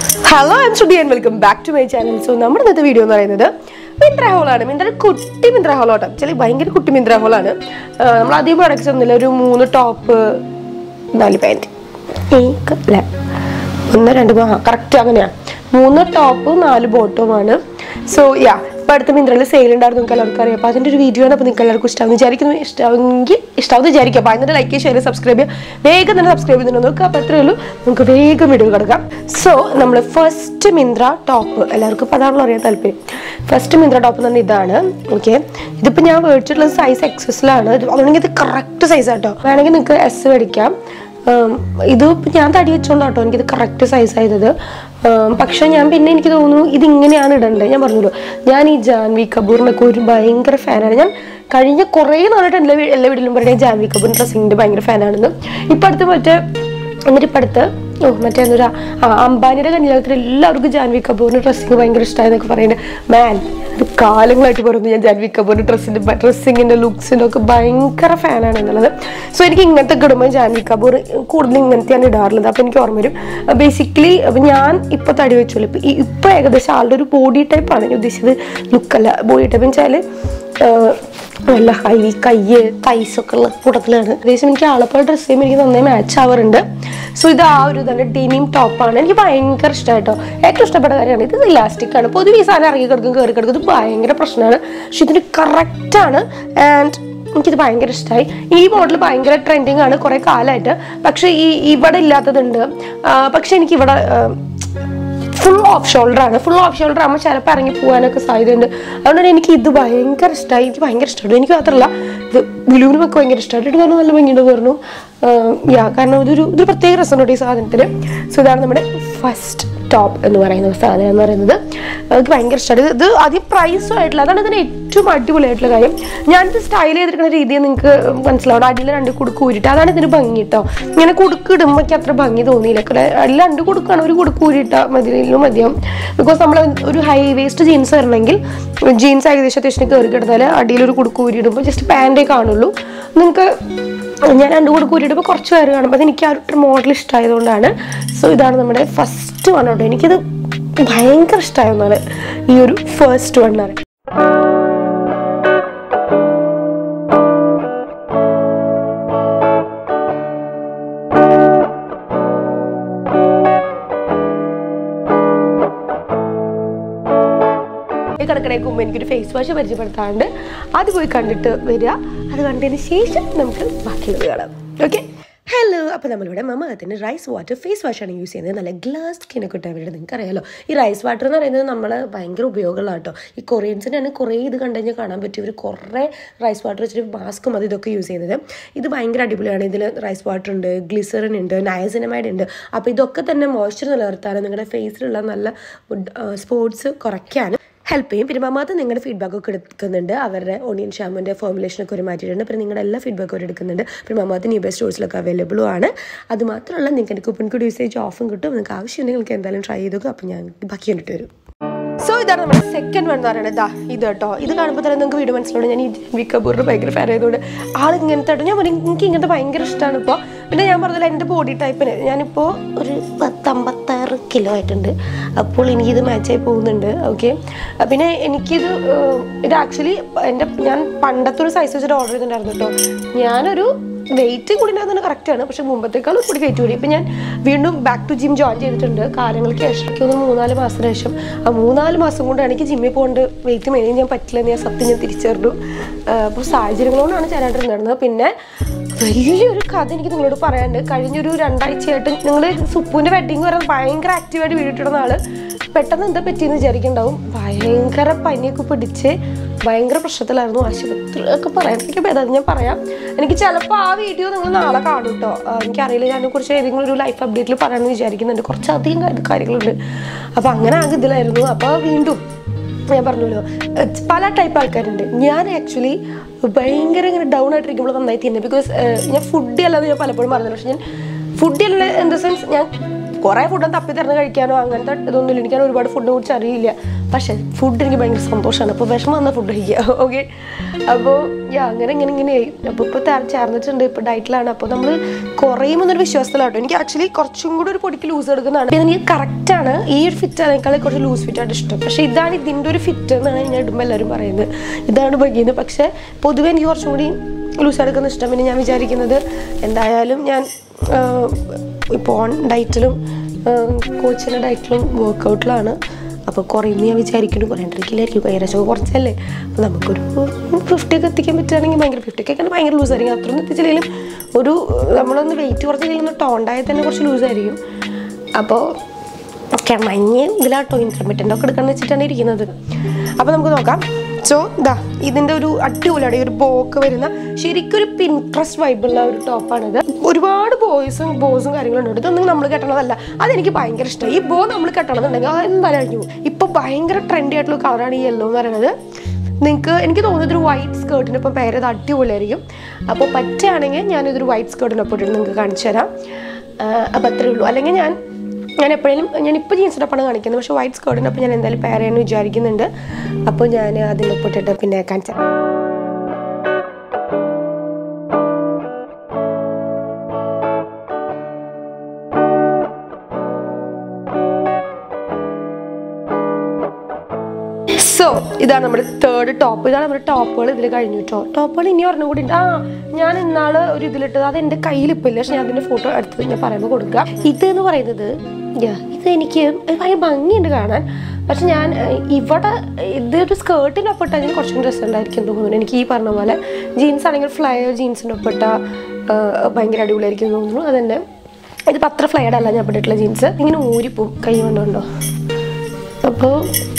hello I'm Shruti and welcome back to my channel so നമ്മുടെ ഇന്നത്തെ video എന്ന് പറയുന്നത് മിന്ത്ര ഹോളാണ് മിന്ത്ര കുട്ടി മിന്ത്ര ഹോളോട്ടോ ചില ഭയങ്കര കുട്ടി മിന്ത്ര ഹോളാണ് നമ്മൾ അധികം പ്രൊഡക്ട്സ് ഒന്നുമില്ല ഒരു മൂന്ന് ടോപ്പ് നാല് പാൻറ് അല്ല ഒന്ന് രണ്ട് കറക്റ്റ് അങ്ങനെയാണ് മൂന്ന് ടോപ്പ് നാല് ബോട്ടുമാണ് സോ യാ ഇപ്പം അടുത്ത മിന്ത്രയിൽ സെയിൽ ഉണ്ടായിരുന്നു നിങ്ങൾക്ക് എല്ലാവർക്കും അറിയാം അപ്പോൾ അതിൻ്റെ ഒരു വീഡിയോ ആണ് അപ്പോൾ നിങ്ങൾക്ക് എല്ലാവർക്കും ഇഷ്ടമാവും വിചാരിക്കുന്നു ഇഷ്ടമാവുമെങ്കിൽ ഇഷ്ടമാവും വിചാരിക്കുക അപ്പോൾ അതിൻ്റെ ലൈക്ക് ഷെയർ സബ്സ്ക്രൈബ് ചെയ്യുക വേഗം തന്നെ സബ്സ്ക്രൈബ് ചെയ്യുന്നുണ്ട് നോക്കുക അപ്പോൾ അത്രയേ ഉള്ളൂ നമുക്ക് വേഗം വീഡിയോ കിടക്കാം സോ നമ്മൾ ഫസ്റ്റ് മിന്ത്ര ടോപ്പ് എല്ലാവർക്കും ഇപ്പോൾ അതാണല്ലോ അറിയാൻ താല്പര്യം ഫസ്റ്റ് മിന്ത്ര ടോപ്പ് എന്ന് പറഞ്ഞാൽ ഇതാണ് ഓക്കെ ഇതിപ്പോൾ ഞാൻ മേടിച്ചിട്ടുള്ളത് സൈസ് എക്സസിലാണ് അതുകൊണ്ടെങ്കിൽ ഇത് കറക്റ്റ് സൈസ് ആട്ടോ വേണമെങ്കിൽ നിങ്ങൾക്ക് എസ് മേടിക്കാം ഉം, ഇത് ഇപ്പൊ ഞാൻ തടി വെച്ചോണ്ടാട്ടോ എനിക്കിത് കറക്റ്റ് സൈസ് ആയത് പക്ഷെ ഞാൻ പിന്നെ എനിക്ക് തോന്നുന്നു ഇത് ഇങ്ങനെയാണ് ഇടേണ്ടത് ഞാൻ പറഞ്ഞല്ലോ ഞാൻ ഈ ജാൻവി കപൂറിനൊക്കെ ഒരു ഭയങ്കര ഫാനാണ് ഞാൻ കഴിഞ്ഞ കുറേ നാളായിട്ട് എല്ലാ വീ- എല്ലാ വീട്ടിലും പറയുന്നത് ജാൻവി കപൂർ ഡ്രസ്സിങ്ങിന്റെ ഭയങ്കര ഫാനാണെന്ന് ഇപ്പൊ അടുത്ത് മറ്റേ എന്നിട്ട് ഇപ്പൊ അടുത്ത് ഓ മറ്റേ എന്നൊരു ആ അംബാനിയുടെ കല്യാണത്തിന് എല്ലാവർക്കും ജാൻവി കപൂറിന്റെ ഡ്രസ്സിങ് ഭയങ്കര ഇഷ്ടമായെന്നൊക്കെ പറയുന്നത് മാൻ ഇത് കാലങ്ങളായിട്ട് പറഞ്ഞു ഞാൻ ജാൻവി കപൂറിന്റെ ഡ്രസ്സിന്റെ ഡ്രസ്സിങ്ങിന്റെ ലുക്സിന്റെ ഒക്കെ ഭയങ്കര ഫാനാണ് എന്നുള്ളത് സോ എനിക്ക് ഇങ്ങനത്തെ ഇടുമ്പോൾ ജാൻവി കപൂർ കൂടുതൽ ഇങ്ങനത്തെയാണ് ഇടാറുള്ളത് അപ്പൊ എനിക്ക് ഓർമ്മ വരും ബേസിക്കലി ഞാൻ ഇപ്പൊ തടി വെച്ചോളൂ ഇപ്പൊ ഈ- ഇപ്പൊ ഏകദേശം ആളുടെ ഒരു ബോഡി ടൈപ്പാണ് ഞാൻ ഉദ്ദേശിച്ചത് ലുക്കല്ല ബോഡി ടൈപ്പ് വെച്ചാല് ആഹ് നല്ല ഹൈ കയ്യ് തൈസൊക്കെ ഉള്ള കൂട്ടത്തിലാണ് ഏകദേശം എനിക്ക് ആളപ്പോൾ ഡ്രസ്സ് ചെയ്യുമ്പോൾ എനിക്ക് നന്നായി മാച്ച് ആവാറുണ്ട് സോ ഇത് ആ ഒരു തന്നെ ഡെനിം ടോപ്പാണ് എനിക്ക് ഭയങ്കര ഇഷ്ടമായിട്ടോ ഏറ്റവും ഇഷ്ടപ്പെട്ട കാര്യമാണ് ഇത് ഇലാസ്റ്റിക് ആണ് പൊതുവെ ഈ സാധനം ഇറങ്ങി കിടക്കും കയറി കിടക്കും ഇത് ഭയങ്കര പ്രശ്നമാണ് പക്ഷെ ഇതിന് കറക്റ്റ് ആണ് ആൻഡ് എനിക്കിത് ഭയങ്കര ഇഷ്ടമായി ഈ മോഡൽ ഭയങ്കര ട്രെൻഡിങ് ആണ് കുറെ കാലമായിട്ട് പക്ഷെ ഈ ഇവിടെ ഇല്ലാത്തതുണ്ട് ആ, പക്ഷെ എനിക്ക് ഇവിടെ ഫുൾ ഓഫ് ഷോൾഡർ ആണ് ഫുൾ ഓഫ് ഷോൾഡർ ആകുമ്പോൾ ചിലപ്പോൾ ഇറങ്ങി പോകാനൊക്കെ സാധ്യതയുണ്ട് അതുകൊണ്ട് തന്നെ എനിക്ക് ഇത് ഭയങ്കര ഇഷ്ടമായി എനിക്ക് ഭയങ്കര ഇഷ്ടപ്പെട്ടു എനിക്ക് മാത്രമല്ല ഇത് വിലുവിനുമൊക്കെ ഭയങ്കര ഇഷ്ടമായിട്ട് ഇത് കാരണം നല്ല ഭംഗിയുണ്ട് പറഞ്ഞു യാ കാരണം ഇതൊരു ഇതൊരു പ്രത്യേക രസമുണ്ട് ഈ സാധനത്തിന് സോ ഇതാണ് നമ്മുടെ ഫസ്റ്റ് ടോപ്പ് എന്ന് പറയുന്ന സാധനം എന്ന് പറയുന്നത് എനിക്ക് ഭയങ്കര ഇഷ്ടമാണ് ഇത് ഇത് ആദ്യം പ്രൈസും ആയിട്ടില്ല അതാണ് ഇതിന് ഏറ്റവും അടിപൊളിയായിട്ടുള്ള കാര്യം ഞാനിത് സ്റ്റൈൽ ചെയ്തിരിക്കുന്ന രീതി നിങ്ങൾക്ക് മനസ്സിലാവും അടിയിൽ രണ്ട് കുടുക്ക് ഊരിട്ട് അതാണ് ഇതിന് ഭംഗി കേട്ടോ ഇങ്ങനെ കുടുക്ക് ഇടുമ്പോൾ എനിക്ക് അത്ര ഭംഗി തോന്നിയില്ല ഇവിടെ അല്ല രണ്ട് കുടുക്കാണ് ഒരു കുടുക്ക് ഊരിട്ട മതിയിലും മതിയാവും ബിക്കോസ് നമ്മൾ ഒരു ഹൈ വേസ്റ്റ് ജീൻസ് വരണമെങ്കിൽ ജീൻസ് ഏകദേശം അത്യാവശ്യം കയറി കിടന്നാൽ അടിയിൽ ഒരു കുടുക്ക് ഊരിയിടുമ്പോൾ ജസ്റ്റ് പാൻറ്റേ കാണുള്ളൂ നിങ്ങൾക്ക് ഞാൻ രണ്ട് കൂടെ കൂരിയിട്ടപ്പോൾ കുറച്ച് പേര് കാണുമ്പോൾ അത് എനിക്ക് ആ ഒരു മോഡൽ ഇഷ്ടമായതുകൊണ്ടാണ് സോ ഇതാണ് നമ്മുടെ ഫസ്റ്റ് വൺ കേട്ടോ എനിക്കിത് ഭയങ്കര ഇഷ്ടമായ ഒന്നാണ് ഈ ഒരു ഫസ്റ്റ് വണ്ണാണ് കിടക്കണേക്ക് മുമ്പ് എനിക്കൊരു ഫേസ് വാഷ് പരിചയപ്പെടുത്താണ്ട് അത് പോയി കണ്ടിട്ട് വരിക അത് കണ്ടതിന് ശേഷം നമുക്ക് ബാക്കിയുള്ളത് കാണാം ഓക്കെ ഹലോ അപ്പോൾ നമ്മളിവിടെ മമത്തിൻ്റെ റൈസ് വാട്ടർ ഫേസ് വാഷാണ് യൂസ് ചെയ്യുന്നത് നല്ല ഗ്ലാസ് സ്കിന്നൊക്കെ കിട്ടാൻ വേണ്ടിയിട്ട് നിങ്ങൾക്ക് അറിയാലോ ഈ റൈസ് വാട്ടർ എന്ന് പറയുന്നത് നമ്മൾ ഭയങ്കര ഉപയോഗമുള്ള കേട്ടോ ഈ കൊറിയൻസിനാണ് കുറേ ഇത് കണ്ടു കഴിഞ്ഞാൽ കാണാൻ പറ്റും ഇവർ കുറേ റൈസ് വാട്ടർ വെച്ചിട്ട് മാസ്കും അത് ഇതൊക്കെ യൂസ് ചെയ്യുന്നത് ഇത് ഭയങ്കര അടിപൊളിയാണ് ഇതിൽ റൈസ് വാട്ടർ ഉണ്ട് ഗ്ലിസറിൻ ഉണ്ട് നയസിനമൈഡ് ഉണ്ട് അപ്പോൾ ഇതൊക്കെ തന്നെ മോയ്സ്ചർ നിലനിർത്താനും നിങ്ങളുടെ ഫേസിലുള്ള നല്ല സ്പോർട്സ് കുറയ്ക്കാനും ഹെൽപ്പ് ചെയ്യും പിന്നെ മമാത്ത് നിങ്ങളുടെ ഫീഡ്ബാക്ക് ഒക്കെ എടുക്കുന്നുണ്ട് അവരുടെ ഓണിയൻ ഷാമ്പിൻ്റെ ഫോർമുലേഷനൊക്കെ ഒരു മാറ്റിയിട്ടുണ്ട് പിന്നെ നിങ്ങളുടെ എല്ലാ ഫീഡ്ബാക്കും അവർ എടുക്കുന്നുണ്ട് പിന്നെ മമാത്ത് ന്യൂ ബെസ്റ്റ് സ്റ്റോഴ്സിലൊക്കെ അവൈലബിളും ആണ് അത് മാത്രമല്ല നിങ്ങൾക്ക് കൂപ്പൺ കോഡ് യൂസേജ് ഓഫും കിട്ടും നിങ്ങൾക്ക് ആവശ്യമുണ്ടെങ്കിൽ നിങ്ങൾക്ക് എന്തായാലും ട്രൈ ചെയ്തു അപ്പോൾ ഞാൻ ബാക്കി കണ്ടിട്ട് വരും സോ ഇതാണ് നമ്മുടെ സെക്കൻഡ് വൺ എന്ന് പറയുന്നത് ഇതാ ഇത് കേട്ടോ ഇത് കാണുമ്പോൾ തന്നെ നിങ്ങൾക്ക് വീഡിയോ മനസ്സിലാവും ഞാൻ ഈ ജൻവി കപൂറിന് ഭയങ്കര ഫാൻ ആയതുകൊണ്ട് ആൾ ഇങ്ങനത്തെ കേട്ടോ ഞാൻ പറഞ്ഞു എനിക്ക് ഇങ്ങനത്തെ ഭയങ്കര ഇഷ്ടമാണ് ഇപ്പോൾ പിന്നെ ഞാൻ പറഞ്ഞില്ല എൻ്റെ ബോഡി ടൈപ്പിന് ഞാനിപ്പോൾ ഒരു പത്തമ്പത്താറ് കിലോ ആയിട്ടുണ്ട് അപ്പോൾ എനിക്കിത് മാച്ചായി പോകുന്നുണ്ട് ഓക്കെ പിന്നെ എനിക്കിത് ഏഹ്, ഇത് ആക്ച്വലി എൻ്റെ ഞാൻ പണ്ടത്തെ ഒരു സൈസ് വെച്ചിട്ട് ഓർഡർ ചെയ്തിട്ടുണ്ടായിരുന്നു കേട്ടോ ഞാനൊരു വെയിറ്റ് കൂടി ഉണ്ടാകുന്നത് കറക്റ്റാണ് പക്ഷെ മുമ്പത്തേക്കാളും കൂടി വെയിറ്റ് കൂടി ഇപ്പം ഞാൻ വീണ്ടും ബാക്ക് ടു ജിം ജോയിൻ ചെയ്തിട്ടുണ്ട് കാലങ്ങൾക്ക് ശേഷം എനിക്ക് തോന്നുന്നു മൂന്നാല് മാസത്തിന് ശേഷം ആ മൂന്നാല് മാസം കൊണ്ട് എനിക്ക് ജിമ്മിൽ പോകൊണ്ട് വെയിറ്റ് മെയിൻ ചെയ്യാൻ പറ്റില്ല എന്ന് ഞാൻ സത്യം ഞാൻ തിരിച്ചറിഞ്ഞു അപ്പോൾ സാഹചര്യങ്ങളോടാണ് ചേരാണ്ടിരുന്നത് പിന്നെ വലിയൊരു കഥ എനിക്ക് നിങ്ങളോട് പറയാനുണ്ട് കഴിഞ്ഞൊരു രണ്ടാഴ്ചയായിട്ട് നിങ്ങൾ സുപ്പുവിൻ്റെ വെഡിങ് വരാൻ ഭയങ്കര ആക്റ്റീവായിട്ട് വീടിട്ടിടുന്ന ആള് പെട്ടെന്ന് എന്താ പറ്റിയെന്ന് വിചാരിക്കുന്നുണ്ടാവും ഭയങ്കര പനിയൊക്കെ പിടിച്ച് ഭയങ്കര പ്രശ്നത്തിലായിരുന്നു ആശുപത്രിയൊക്കെ പറയാൻ എനിക്ക് ഭേദം ഞാൻ പറയാം എനിക്ക് ചിലപ്പോൾ ആ വീഡിയോ നിങ്ങൾ നാളെ കാണും കേട്ടോ എനിക്കറിയില്ല അതിനെ കുറിച്ച് ഏതെങ്കിലും ഒരു ലൈഫ് അപ്ഡേറ്റിൽ പറയാമെന്ന് വിചാരിക്കുന്നുണ്ട് കുറച്ചധികം കാര്യ- കാര്യങ്ങളുണ്ട് അപ്പോൾ അങ്ങനെ ആകെ ഇതിലായിരുന്നു അപ്പോൾ വീണ്ടും ഞാൻ പറഞ്ഞല്ലോ ഏഹ് പല ടൈപ്പ് ആൾക്കാരുണ്ട് ഞാൻ ആക്ച്വലി ഭയങ്കര ഇങ്ങനെ ഡൗൺ ആയിട്ടിരിക്കുമ്പോൾ നന്നായി തിന്നെ ബിക്കോസ് ഞാൻ ഫുഡ് അല്ലാതെ ഞാൻ പലപ്പോഴും പറഞ്ഞില്ല പക്ഷെ ഞാൻ ഫുഡ് അല്ല ഇൻ ദ സെൻസ് ഞാൻ കുറേ ഫുഡും തപ്പി തിരഞ്ഞ് കഴിക്കാനോ അങ്ങനത്തെ ഇതൊന്നുമില്ല എനിക്ക് ഒരുപാട് ഫുഡിനെ കുറിച്ച് അറിയില്ല പക്ഷെ ഫുഡ് എനിക്ക് ഭയങ്കര സന്തോഷമാണ് അപ്പോൾ വിഷമം വന്നാൽ ഫുഡ് കഴിക്കുക ഓക്കെ അപ്പോൾ യാ അങ്ങനെ ഇങ്ങനെ ഇങ്ങനെയായി അപ്പോൾ ഇപ്പോൾ ചേർന്നിട്ടുണ്ട് ഇപ്പോൾ ഡയറ്റിലാണ് അപ്പോൾ നമ്മൾ കുറയുമെന്നൊരു വിശ്വാസത്തിലാട്ടോ എനിക്ക് ആക്ച്വലി കുറച്ചും കൂടി ഒരു പൊടിക്ക് ലൂസ് എടുക്കുന്നതാണ് പിന്നെ എനിക്ക് കറക്റ്റാണ് ഈ ഒരു ഫിറ്റ് അതിനേക്കാളും കുറച്ച് ലൂസ് ഫിറ്റ് ആയിട്ട് ഇഷ്ടം പക്ഷേ ഇതാണ് ഇതിൻ്റെ ഒരു ഫിറ്റ് എന്നാണ് ഞാൻ ഇടുമ്പോൾ എല്ലാവരും പറയുന്നത് ഇതാണ് ഭംഗിയെന്ന് പക്ഷേ പൊതുവെ എനിക്ക് കുറച്ചും കൂടി ലൂസ് എടുക്കുന്ന ഇഷ്ടം പിന്നെ ഞാൻ വിചാരിക്കുന്നത് എന്തായാലും ഞാൻ ഇപ്പോൾ ഓൺ ഡയറ്റിലും കോച്ചിൻ്റെ ഡയറ്റിലും വർക്കൗട്ടിലാണ് അപ്പോൾ കുറയുന്ന ഞാൻ വിചാരിക്കുന്നു കുറേണ്ടിരിക്കില്ലായിരിക്കും ഏകദേശം കുറച്ചല്ലേ അപ്പോൾ നമുക്കൊരു ഫിഫ്റ്റി ഒക്കെ എത്തിക്കാൻ പറ്റുകയാണെങ്കിൽ ഭയങ്കര ഫിഫ്റ്റി ഒക്കെ ഭയങ്കര ലൂസ് ആയിരിക്കും അത്രയൊന്നും എത്തിച്ചില്ലെങ്കിലും ഒരു നമ്മളൊന്ന് വെയിറ്റ് കുറച്ചില്ലെങ്കിൽ ഒന്ന് ടോണ്ടായി തന്നെ കുറച്ച് ലൂസ് ആയിരിക്കും അപ്പോൾ കിണഞ്ഞ് ഇതിലാട്ടോ ഇൻറ്റർമീഡിയൻ്റ് ഒക്കെ എടുക്കണം വെച്ചിട്ടാണ് ഇരിക്കുന്നത് അപ്പോൾ നമുക്ക് നോക്കാം സോ ഇതാ ഇതിൻ്റെ ഒരു അടിപൊളിയാണ് ഈ ഒരു ബോക്ക് വരുന്ന ശരിക്കും ഒരു പിൻട്രസ്റ്റ് വൈബുള്ള ഒരു ടോപ്പാണിത് ഒരുപാട് ബോയ്സും ബോസും കാര്യങ്ങളും ഉണ്ട് ഇതൊന്നും നമ്മൾ കെട്ടണതല്ല അതെനിക്ക് ഭയങ്കര ഇഷ്ടമായി ഈ ബോ നമ്മൾ കെട്ടണമെന്നുണ്ടെങ്കിൽ അത് എന്തായാലും അഴിഞ്ഞു ഇപ്പോൾ ഭയങ്കര ട്രെൻഡി ആയിട്ടുള്ള കളറാണ് ഈ യെല്ലോ എന്ന് പറയുന്നത് നിങ്ങൾക്ക് എനിക്ക് തോന്നുന്നത് ഒരു വൈറ്റ് സ്കേർട്ടിനൊപ്പം പേര് ഇത് അടിപൊളിയായിരിക്കും അപ്പോൾ പറ്റുകയാണെങ്കിൽ ഞാനിതൊരു വൈറ്റ് സ്കേർട്ടിനൊപ്പം ഇട്ടിട്ട് നിങ്ങൾക്ക് കാണിച്ചു തരാം അപ്പോൾ അത്രേ ഉള്ളൂ അല്ലെങ്കിൽ ഞാൻ ഞാൻ എപ്പോഴും ഞാൻ ഇപ്പോൾ ജീൻസിനൊപ്പമാണ് കാണിക്കുന്നത് പക്ഷേ വൈറ്റ് സ്കേർട്ടിനൊപ്പം ഞാൻ എന്തായാലും പെയർ ചെയ്യാൻ വിചാരിക്കുന്നുണ്ട് അപ്പോൾ ഞാൻ അതിനൊപ്പം ഇട്ടിട്ട് പിന്നെ കാണിച്ചു തരാം സോ ഇതാണ് നമ്മുടെ തേർഡ് ടോപ്പ് ഇതാണ് നമ്മുടെ ടോപ്പുകൾ ഇതിൽ കഴിഞ്ഞു കേട്ടോ ടോപ്പുകൾ ഇനി ഒരെണ്ണം കൂടി ഉണ്ട് ആ ഞാൻ ഇന്നാള് ഒരു ഇതിലിട്ടത് അത് എൻ്റെ കയ്യിൽ ഇപ്പം ഇല്ല പക്ഷെ ഞാൻ അതിൻ്റെ ഫോട്ടോ എടുത്ത് ഞാൻ പറയുമ്പോൾ കൊടുക്കാം ഇത് എന്ന് പറയുന്നത് yeah, ഇത് എനിക്ക് ഭയങ്കര ഭംഗിയുണ്ട് കാണാൻ പക്ഷെ ഞാൻ ഏഹ്, ഇവിടെ ഇതൊരു സ്കേർട്ടിനൊപ്പം ഇട്ടാൽ കുറച്ചും ഡ്രസ്സ് ഉണ്ടായിരിക്കും എന്ന് തോന്നുന്നു എനിക്ക് ഈ പറഞ്ഞ പോലെ ജീൻസ് ആണെങ്കിൽ ഫ്ലയർ ജീൻസിനൊപ്പം ഇട്ടാൽ ഭയങ്കര അടിപൊളിയായിരിക്കും എന്ന് തോന്നുന്നു അതന്നെ ഇതിപ്പോൾ അത്ര ഫ്ലയർഡ് അല്ല ഞാൻ ഇട്ടിട്ടുള്ള ജീൻസ് ഇങ്ങനെ ഊരിപ്പോവും കൈ കൊണ്ടുണ്ടോ അപ്പോൾ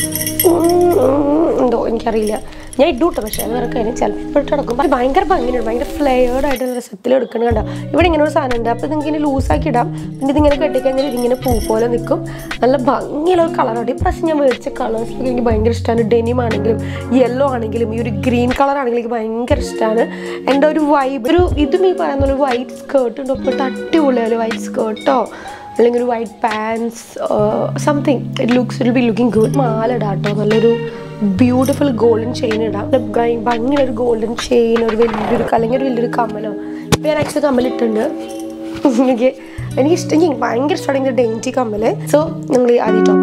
എന്തോ എനിക്കറിയില്ല ഞാൻ ഇട്ടു കേട്ടോ പക്ഷേ അത് വേറെ കാര്യം ചിലപ്പോൾ ഇട്ട് നടക്കും പക്ഷേ ഭയങ്കര ഭംഗിയുണ്ട് ഭയങ്കര ഫ്ലെയർഡ് ആയിട്ട് രസത്തിൽ എടുക്കണം കണ്ടോ ഇവിടെ ഇങ്ങനെ ഒരു സാധനം ഉണ്ട് അപ്പോൾ ഇതിങ്ങനെ ഇങ്ങനെ ലൂസാക്കി ഇടാം പിന്നെ ഇതിങ്ങനെ കെട്ടിക്കഴിഞ്ഞാൽ ഇതിങ്ങനെ പൂ പോലെ നിൽക്കും നല്ല ഭംഗിയുള്ള ഒരു കളറാണ് ഈ പ്രാവശ്യം ഞാൻ മേടിച്ച കളേഴ്സിലൊക്കെ എനിക്ക് ഭയങ്കര ഇഷ്ടമാണ് ഡെനിം ആണെങ്കിലും യെല്ലോ ആണെങ്കിലും ഈ ഒരു ഗ്രീൻ കളർ ആണെങ്കിലും എനിക്ക് ഭയങ്കര ഇഷ്ടമാണ് എൻ്റെ ഒരു വൈബ് ഒരു ഇതും ഈ പറയുന്ന ഒരു വൈറ്റ് സ്കേർട്ട് ഉണ്ട് ഒപ്പിട്ട് അടിപൊളിയായാലും വൈറ്റ് സ്കേർട്ടോ അല്ലെങ്കിൽ ഒരു white pants something it looks it be looking good മാല ഇടാം കേട്ടോ നല്ലൊരു ബ്യൂട്ടിഫുൾ ഗോൾഡൻ ചെയിൻ ഇടാം ഭയ- ഭയങ്കര ഒരു ഗോൾഡൻ ചെയിൻ ഒരു വലിയൊരു ക- അല്ലെങ്കിൽ ഒരു വലിയൊരു കമ്മലോ ഇപ്പം ഞാൻ ആക്ച്വലി കമ്മലിട്ടുണ്ട് എനിക്ക് എനിക്ക് ഇഷ്ടം എനിക്ക് ഭയങ്കര ഇഷ്ടമാണ് ഇങ്ങനെ ഡെയിൻറ്റി കമ്മല് സോ നിങ്ങൾ ആദ്യം ടോപ്പ്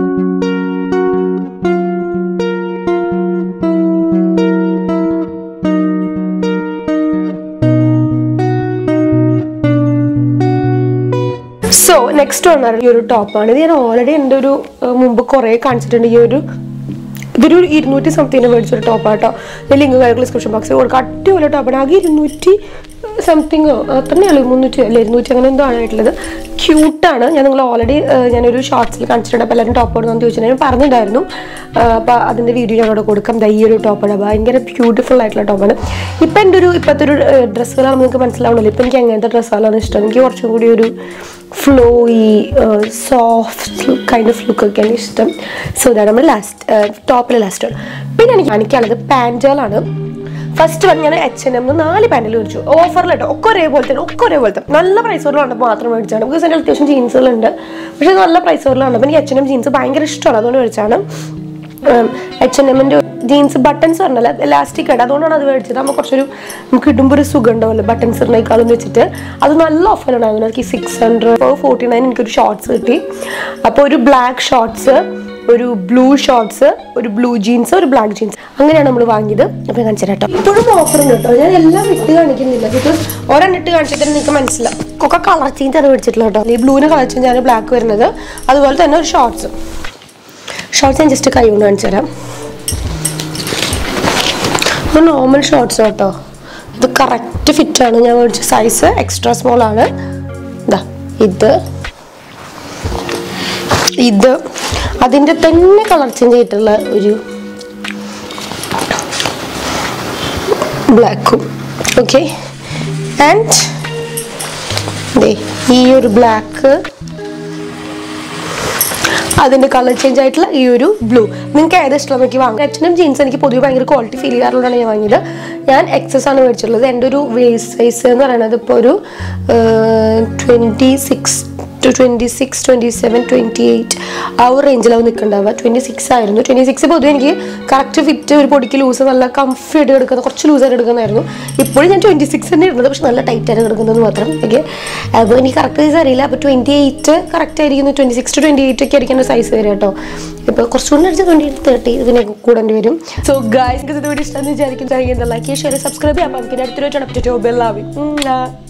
സോ നെക്സ്റ്റ് വന്നാൽ ഈ ഒരു ടോപ്പാണ് ഇത് ഞാൻ ഓൾറെഡി എൻ്റെ ഒരു ഏഹ്, മുമ്പ് കുറേ കാണിച്ചിട്ടുണ്ട് ഈ ഒരു ഇതൊരു ഇരുന്നൂറ്റി സംതിങ്ങിന് മേടിച്ചൊരു ടോപ്പാട്ടോ ഞാൻ ലിങ്ക് കാര്യം ഡിസ്ക്രിപ്ഷൻ ബോക്സിൽ കൊടുക്കാം അടിപൊളി ടോപ്പാണ് ആകെ ഇരുന്നൂറ്റി സംതിങ്ങോ അത്രേ ഉള്ളൂ മുന്നൂറ്റി അല്ല ഇരുന്നൂറ്റി അങ്ങനെ എന്തോ ആണ് ആയിട്ടുള്ളത് ക്യൂട്ടാണ് ഞാൻ നിങ്ങൾ ഓൾറെഡി ഞാനൊരു ഷോർട്സിൽ കാണിച്ചിട്ടുണ്ട് അപ്പോൾ എല്ലാവരും ടോപ്പ് ഇടുന്നു ചോദിച്ചിട്ട് ഞാൻ പറഞ്ഞിട്ടുണ്ടായിരുന്നു അപ്പോൾ അതിൻ്റെ വീഡിയോ ഞങ്ങളോട് കൊടുക്കാം ദാ ഈ ഒരു ടോപ്പാണ് ഭയങ്കര ബ്യൂട്ടിഫുൾ ആയിട്ടുള്ള ടോപ്പാണ് ഇപ്പം എൻ്റെ ഒരു ഇപ്പോഴത്തെ ഒരു ഡ്രസ്സുകളാണ് നിങ്ങൾക്ക് മനസ്സിലാവണല്ലോ ഇപ്പം എനിക്ക് അങ്ങനത്തെ ഡ്രസ്സുകളാണ് ഇഷ്ടം എനിക്ക് കുറച്ചും കൂടി ഒരു flowy soft kind of look ഒക്കെയാണ് ഇഷ്ടം സോ ഇതാണ് നമ്മൾ ലാസ്റ്റ് ടോപ്പിലെ ലാസ്റ്റ് പിന്നെ എനിക്ക് കാണിക്കാനുള്ളത് പാൻറ്റുകളാണ് ഫസ്റ്റ് വന്ന് ഞാൻ എച്ച് എൻ എം നാല് പാൻറ്റിൽ മേടിച്ചു ഓഫറിലിട്ടോ ഒക്കെ ഒരേപോലെ തന്നെ ഒക്കെ ഒരേപോലത്തെ നല്ല പ്രൈസോറിലാണ് മാത്രം മേടിച്ചാണ് ബിക്കോസ് എൻ്റെ അത്യാവശ്യം ജീൻസുകളുണ്ട് പക്ഷേ ഇത് നല്ല പ്രൈസോറിലാണ് അപ്പോൾ എനിക്ക് എച്ച് എൻ എം ജീൻസ് ഭയങ്കര ഇഷ്ടമാണ് അതുകൊണ്ട് മേടിച്ചാണ് എച്ച് എൻ എമ്മിൻ്റെ ജീൻസ് ബട്ടൺസ് പറഞ്ഞല്ല എലാസ്റ്റിക് ആണ് അതുകൊണ്ടാണ് അത് മേടിച്ചത് നമ്മൾ കുറച്ചൊരു നമുക്ക് ഇടുമ്പോൾ ഒരു സുഖം ഉണ്ടാവുമല്ലോ ബട്ടൺസ് ഇടുന്നേക്കാളും വെച്ചിട്ട് അത് നല്ല ഓഫറിലുണ്ടായിരുന്നു എനിക്ക് സിക്സ് ഹൺഡ്രഡ് ഫോർട്ടി നയൻ എനിക്കൊരു ഷോർട്സ് കിട്ടി അപ്പോൾ ഒരു ബ്ലാക്ക് ഷോർട്സ് ഒരു ബ്ലൂ ഷോർട്സ് ഒരു ബ്ലൂ ജീൻസ് ഒരു ബ്ലാക്ക് ജീൻസ് അങ്ങനെയാണ് നമ്മൾ വാങ്ങിയത് അപ്പോൾ ഞാൻ കാണിച്ചു കേട്ടോ ഇപ്പോഴും ഓഫർ ഉണ്ട് കേട്ടോ ഞാൻ എല്ലാം ഇട്ട് കാണിക്കുന്നില്ല ബിക്കോസ് ഒരെണ്ണം ഇട്ട് കാണിച്ചിട്ട് നിങ്ങൾക്ക് മനസ്സിലാവും ഒക്കെ കളർ ചേഞ്ച് ആണ് മേടിച്ചിട്ടുള്ളത് കേട്ടോ ഈ ബ്ലൂവിന് കളർ ചേഞ്ച് ആണ് ബ്ലാക്ക് വരുന്നത് അതുപോലെ തന്നെ ഒരു ഷോർട്സ് ഷോർട്സ് ഞാൻ ജസ്റ്റ് കൈ കൊണ്ട് കാണിച്ചു തരാം ഇത് നോർമൽ ഷോർട്സ് കേട്ടോ ഇത് കറക്റ്റ് ഫിറ്റ് ആണ് ഞാൻ മേടിച്ച സൈസ് എക്സ്ട്രാ സ്മോൾ ആണ് ഇതാ ഇത് ഇത് അതിൻ്റെ തന്നെ കളർ ചേഞ്ച് ചെയ്തിട്ടുള്ള ഒരു ബ്ലാക്കും ഓക്കെ ആൻഡ് ഈ ഒരു ബ്ലാക്ക് അതിന്റെ കളർ ചേഞ്ച് ആയിട്ടുള്ള ഈ ഒരു ബ്ലൂ നിങ്ങൾക്ക് ഏത് ഇഷ്ടം നോക്കി വാങ്ങാം എച്ച് ജീൻസ് എനിക്ക് പൊതുവെ ഭയങ്കര ക്വാളിറ്റി ഫീൽ ചെയ്യാറുള്ളതാണ് ഞാൻ വാങ്ങിയത് ഞാൻ എക്സസ് ആണ് മേടിച്ചിട്ടുള്ളത് എൻ്റെ ഒരു വേസ്റ്റ് സൈസ് എന്ന് പറയുന്നത് ഇപ്പോൾ ഒരു twenty six to twenty six twenty seven twenty eight ആ ഒരു റേഞ്ചിലാവും നിൽക്കണ്ടാവുക ട്വൻറ്റി സിക്സ് ആയിരുന്നു ട്വൻറ്റി സിക്സ് പൊതുവെ എനിക്ക് കറക്റ്റ് ഫിറ്റ് ഒരു പൊടിക്ക് ലൂസ് നല്ല കംഫി ആയിട്ട് എടുക്കുന്ന കുറച്ച് ലൂസായിട്ട് എടുക്കുന്നതായിരുന്നു ഇപ്പോഴും ഞാൻ ട്വൻറ്റി സിക്സ് തന്നെ ഇടുന്നത് പക്ഷെ നല്ല ടൈറ്റ് ആയിട്ട് എടുക്കുന്നത് മാത്രം ഓക്കെ അപ്പോൾ എനിക്ക് കറക്റ്റ് സൈസ് അറിയില്ല അപ്പോൾ ട്വൻറ്റി എയ്റ്റ് കറക്റ്റ് ആയിരിക്കുന്നു twenty six to twenty eight ഒക്കെ ആയിരിക്കും എൻ്റെ സൈസ് വരിക കേട്ടോ ഇപ്പോൾ കുറച്ചുകൂടി അടിച്ച് ട്വൻറ്റി എയ്റ്റ് തേർട്ടി ഇതിനെ കൂടേണ്ടി വരും സോ ഗായ്സ് ഇത് വീഡിയോ ഇഷ്ടമെന്ന് വിചാരിക്കും എന്താ ലൈക്ക് ഷെയർ സബ്സ്ക്രൈബ് ചെയ്യാം അപ്പം പിന്നെ അടുത്തൊരു ബെല്ലാവി